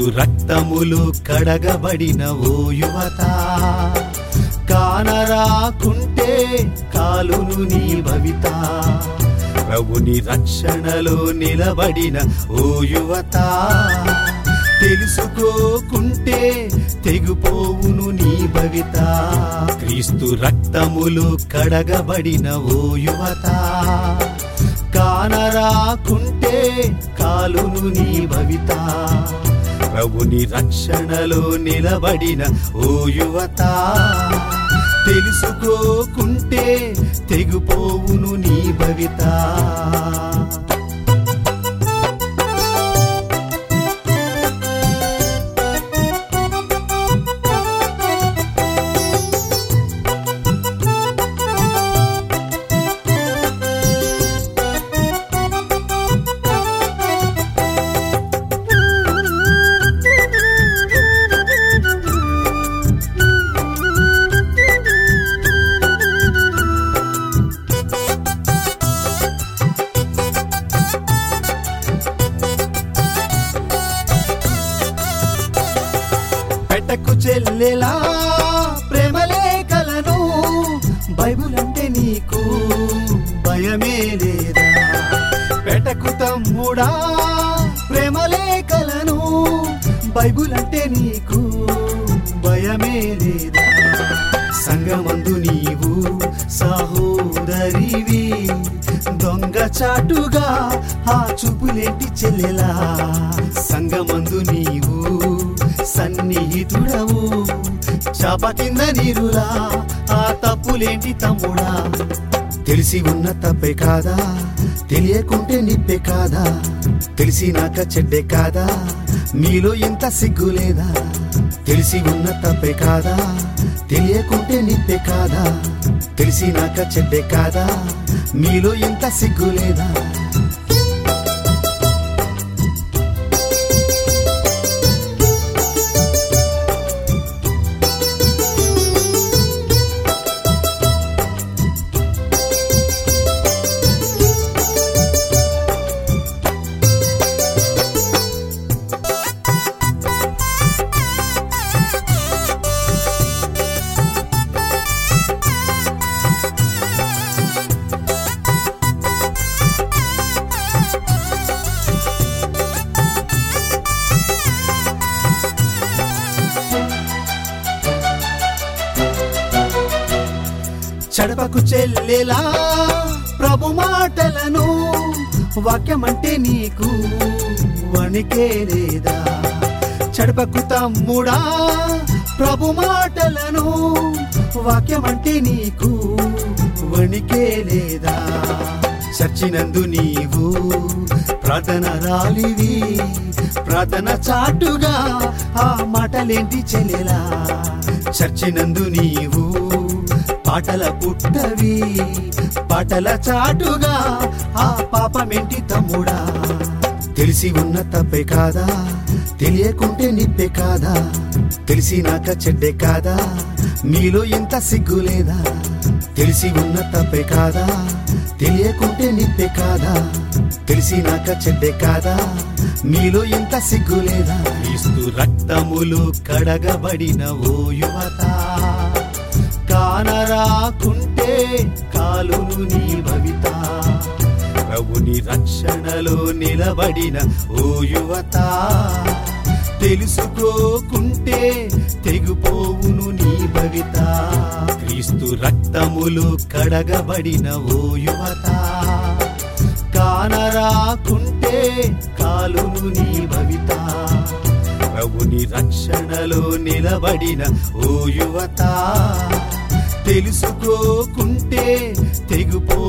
క్రీస్తు రక్తములు కడగబడిన ఓ యువత కానరాకుంటే కాలును నీ భవిత ప్రభుని రక్షణలో నిలబడిన ఓ యువత తెలుసుకోకుంటే తెగుపోవును నీ భవిత క్రీస్తు రక్తములు కడగబడిన ఓ యువత కానరాకుంటే కాలును నీ భవిత ప్రభుని రక్షణలో నిలబడిన ఓ యువత తెలుసుకోకుంటే తెగుపోవును నీ భవిత పెట్టకు చెల్లెలా ప్రేమలేఖలను బైబుల్ అంటే నీకు భయమే లేదా పెట్టకు తమ్ముడా ప్రేమలేఖలను బైబుల్ అంటే నీకు భయమే లేదా సంగమందు నీవు సహోదరివి దొంగ చాటుగా ఆ చూపులేంటి చెల్లెలా సంగమందు నీవు సన్నిహితుడవు చాప కింద నీరులా ఆ తప్పులేంటి తమ్ముడా తెలిసి ఉన్న తప్పే కాదా తెలియకుంటే నిప్పే కాదా తెలిసినాక చెడ్డే కాదా మీలో ఎంత సిగ్గు లేదా తెలిసి ఉన్న తప్పే కాదా తెలియకుంటే నిప్పే కాదా తెలిసినాక చెడ్డే కాదా మీలో ఎంత సిగ్గు లేదా చడపకు చెల్లెలా ప్రభు మాటలను వాక్యమంటే నీకు వణికే లేదా చడపకు తమ్ముడా ప్రభు మాటలను వాక్యమంటే నీకు వణికే లేదా చర్చినందు నీవు ప్రార్థన రాలివి ప్రార్థన చాటుగా ఆ మాటలేంటి చెల్లెలా చర్చినందు నీవు పాటల పుట్టవి పాటల చాటుగా ఆ పాపమేంటి తమ్ముడా తెలిసి ఉన్న తప్పే కాదా తెలియకుంటే నిప్పే కాదా తెలిసినాక చెడ్డే కాదా మీలో ఎంత సిగ్గు లేదా తెలిసి ఉన్న తప్పే కాదా తెలియకుంటే నిప్పే కాదా తెలిసినాక చెడ్డే కాదా మీలో ఎంత సిగ్గు లేదా క్రీస్తు రక్తములు కడగబడిన ఓ యువత కానరాకుంటే కాలును నీ భవిత ప్రభుని రక్షణలో నిలబడిన ఓ యువత తెలుసుకోకుంటే తెగుపోవును నీ భవిత క్రీస్తు రక్తములు కడగబడిన ఓ యువత కానరాకుంటే కాలును నీ భవిత ప్రభుని రక్షణలో నిలబడిన ఓ యువత తెలుసుకోకుంటే తెగుపో